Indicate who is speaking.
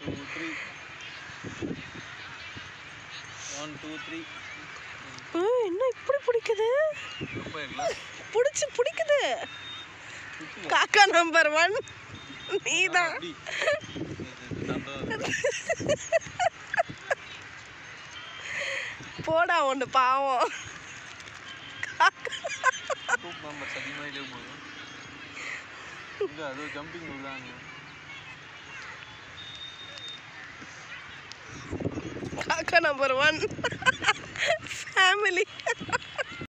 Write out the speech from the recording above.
Speaker 1: two three one two three
Speaker 2: ஏய், என்ன இப்படி பிடிக்குது
Speaker 1: ரொம்ப இருக்கலாம்
Speaker 2: பிடிச்சி பிடிக்குது காக்கா நம்பர் ஒன் நீதான்
Speaker 1: அப்படி தந்தம்
Speaker 2: போடா ஒன்று பாவம்
Speaker 1: டூப் மெம்பர்ஸ் அதிகமாகிட்டே போதும் இல்லை அது ஜம்பிங் விடுறாங்க
Speaker 2: காக்கா நம்பர் ஒன் ஃபேமிலி